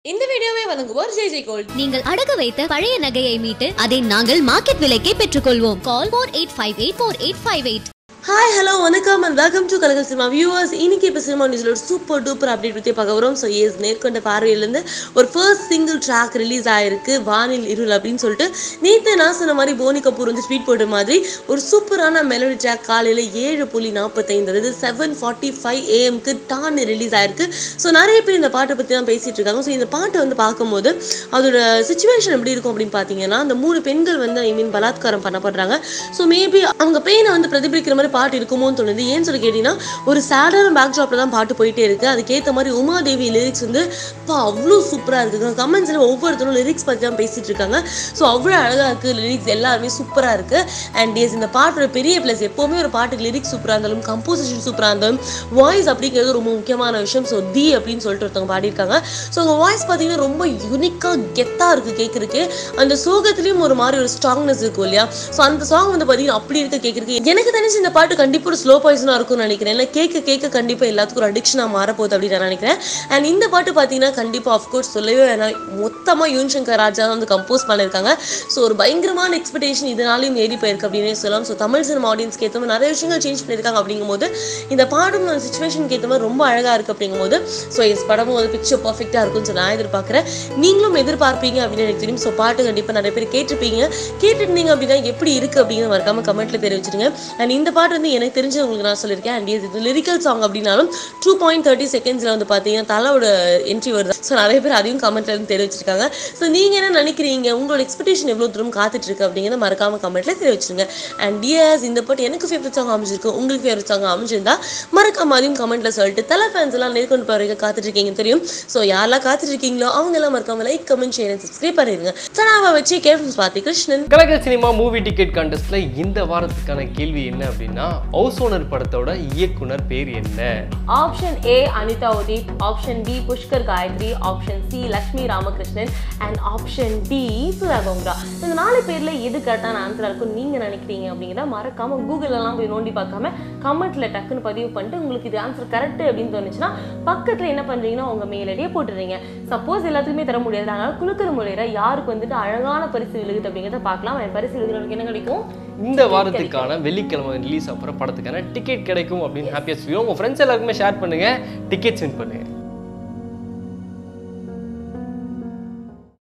இந்த வீடியோவை வழங்குவோர் ஜெய் ஜெய் கோல்ட் நீங்கள் அடகு வைத்த பழைய நகையை மீட்டு அதை நாங்கள் மார்க்கெட் விலைக்கே பெற்றுக்கொள்வோம் call four eight five eight four eight five eight hi hello வணக்கம் and welcome to Kalakal cinema viewers இன்னைக்கு இப்போ சினிமா நியூஸில் ஒரு சூப்பர் டூப்பர் அப்டேட் பற்றி பார்க்க வரோம் ஸோ எஸ் நேர்கொண்ட பார்வையிலேருந்து ஒரு ஃபர்ஸ்ட் சிங்கிள் ட்ராக் ரிலீஸ் ஆயிருக்கு வானில் இருள் அப்படின்னு சொல்லிட்டு நேற்று நான் சொன்ன மாதிரி போனி கபூர் வந்து ஸ்வீட் போட்ட மாதிரி ஒரு சூப்பரான மெலடி ட்ராக் காலையில் ஏழு புள்ளி நாற்பத்தைந்து அதாவது செவன் ஃபார்ட்டி ஃபைவ் ஏஎம்க்கு டான் ரிலீஸ் ஆயிருக்கு ஸோ நிறைய பேர் இந்த பாட்டை பற்றி தான் பேசிட்டு இருக்காங்க ஸோ இந்த பாட்டை வந்து பார்க்கும்போது அதோட சுச்சுவேஷன் எப்படி இருக்கும் அப்படின்னு பார்த்தீங்கன்னா அந்த மூணு பெண்கள் வந்து ஐ மீன் பலாத்காரம் பண்ணப்படுறாங்க ஸோ மேபி அவங்க பெயினை வந்து பிரதிபலிக்கிற மாதிரி பாட்டு இருக்குமோன்னு தோணுது ஏன்னு சொல்லி கேட்டிங்கன்னா ஒரு சேடான பேக் ட்ராப்பில் தான் பாட்டு போயிட்டே இருக்கு அதுக்கேற்ற மாதிரி உமாதேவி லிரிக்ஸ் வந்து இப்போ அவ்வளோ சூப்பராக இருக்குது கமெண்ட்ஸில் ஒவ்வொருத்தரும் லிரிக்ஸ் பற்றி தான் பேசிட்டு இருக்காங்க ஸோ அவ்வளோ அழகாக இருக்குது லிரிக்ஸ் எல்லாருமே சூப்பராக இருக்குது அண்ட் எஸ் இந்த பாட்டோட பெரிய ப்ளஸ் எப்போவுமே ஒரு பாட்டுக்கு லிரிக்ஸ் சூப்பராக இருந்தாலும் கம்போசிஷன் சூப்பராக இருந்தாலும் வாய்ஸ் அப்படிங்கிறது ரொம்ப முக்கியமான விஷயம் ஸோ தி அப்படின்னு சொல்லிட்டு ஒருத்தவங்க பாடியிருக்காங்க ஸோ உங்கள் வாய்ஸ் பார்த்தீங்கன்னா ரொம்ப யூனிக்காக கெத்தாக இருக்குது கேட்குறதுக்கு அந்த சோகத்துலேயும் ஒரு மாதிரி ஒரு ஸ்ட்ராங்னஸ் இருக்கும் இல்லையா ஸோ அந்த சாங் வந்து பார்த்தீங்கன்னா அப்படி இருக்க கேட்குறதுக்கு எனக்கு தெரிஞ்சு இந்த பாட்டு கண்டிப்பாக ஒரு ஸ்லோ பாய்ஸனாக இருக்கும்னு நினைக்கிறேன் இல்லை கேட்க கேட்க கண்டிப்பாக எல்லாத்துக்கும் ஒரு அடிக்ஷனாக மாறப்போகுது அப்படின்னு நான் நினைக்கிறேன் அண்ட் இந்த பாட்டு பார்த்தீங்கன்னா கண்டிப்பாக அஃப்கோர்ஸ் சொல்லவே வேணாம் மொத்தமாக யுவன் சங்கர் ராஜா தான் வந்து கம்போஸ் பண்ணியிருக்காங்க ஸோ ஒரு பயங்கரமான எக்ஸ்பெக்டேஷன் இதனாலையும் ஏறி போயிருக்கு அப்படின்னே சொல்லலாம் ஸோ தமிழ் சினிமா ஆடியன்ஸ்க்கு ஏற்ற மாதிரி நிறைய விஷயங்கள் சேஞ்ச் பண்ணியிருக்காங்க அப்படிங்கும்போது இந்த பாடும் சுச்சுவேஷனுக்கு ஏற்ற மாதிரி ரொம்ப அழகாக இருக்குது அப்படிங்கும்போது ஸோ எஸ் படமும் வந்து பிக்சர் பர்ஃபெக்டாக இருக்கும்னு சொல்லி நான் எதிர்பார்க்குறேன் நீங்களும் எதிர்பார்ப்பீங்க அப்படின்னு எனக்கு தெரியும் ஸோ பாட்டு கண்டிப்பாக நிறைய பேர் கேட்டிருப்பீங்க கேட்டுருந்தீங்க அப்படின்னா எப்படி இருக்குது அப்படிங்கிறத மறக்காம கமெண்ட்டில் தெரிவிச்சிருங்க அண்ட் இந்த பாட்டு வந்து எனக்கு தெரிஞ்சு உங்களுக்கு நான் சொல்லியிருக்கேன் அண்ட் இது லிரிக்கல் சாங் அப்படின்னாலும் டூ பாயிண்ட் தேர்ட்டி செகண்ட்ஸில் வந்து பார்த்தீங்கன்னா தலையோட என்ட்ரி வருது ஸோ நிறைய பேர் அதையும் கமெண்ட்ல இருந்து தெரிவிச்சிருக்காங்க ஸோ நீங்கள் என்ன நினைக்கிறீங்க உங்களோட எக்ஸ்பெக்டேஷன் எவ்வளோ தூரம் காத்துட்டு இருக்கு அப்படிங்கிறத மறக்காம கமெண்ட்ல தெரிவிச்சிருங்க அண்ட் டிஎஸ் இந்த பாட்டு எனக்கு ஃபேவரட் சாங் அமைஞ்சிருக்கு உங்களுக்கு ஃபேவரட் சாங் அமைஞ்சிருந்தா மறக்காம அதையும் கமெண்ட்ல சொல்லிட்டு தலை ஃபேன்ஸ் எல்லாம் நேர்கொண்டு போகிற காத்துட்டு இருக்கீங்கன்னு தெரியும் ஸோ யாரெல்லாம் காத்துட்டு இருக்கீங்களோ அவங்க எல்லாம் மறக்காம லைக் கமெண்ட் ஷேர் சப்ஸ்கிரைப் பண்ணிருங்க சனாவை வச்சு கேப்டன் பார்த்தி கிருஷ்ணன் கலக்கல் சினிமா மூவி டிக்கெட் கான்டெஸ்ட்ல இந்த வாரத்துக்கான கேள்வி என்ன அப்படின்னா ஹவுஸ் ஓனர் படத்தோட இயக்குனர் பேர் என்ன option A Anitha Udith option B Pushkar Gayathri option C Lakshmi Ramakrishnan and option D Sudha Kongara இந்த நாலு பேர்ல எது கரெக்டான ஆன்சரா இருக்கும் நீங்க நினைக்கிறீங்க அப்படிங்கிறத மறக்காம கூகுள் எல்லாம் போய் நோண்டி பார்க்காம கமெண்ட்ல டக்குன்னு பதிவு பண்ணிட்டு உங்களுக்கு இது ஆன்சர் கரெக்ட் அப்படின்னு தோணுச்சுன்னா பக்கத்துல என்ன பண்றீங்கன்னா உங்க மெயில் ஐடியை போட்டுறீங்க சப்போஸ் எல்லாத்துக்குமே தர முடியாது அதனால குழுக்கிற முறையில யாருக்கு வந்துட்டு அழகான பரிசு விழுகுது அப்படிங்கிறத பார்க்கலாம் அந்த பரிசு விழுகிறவங்களுக்கு என்ன கிடைக்கும் இந்த வாரத்துக்கான வெள்ளிக்கிழமை ரிலீஸ் ஆகிற படத்துக்கான டிக்கெட் கிடைக்கும் அப்படின்னு ஹாப்பியஸ்ட் உங்கள் ஃப்ரெண்ட்ஸ் எல்லாருக்குமே ஷேர் பண்ணுங்க டிக்கெட்ஸ் வின் பண்ணுங்க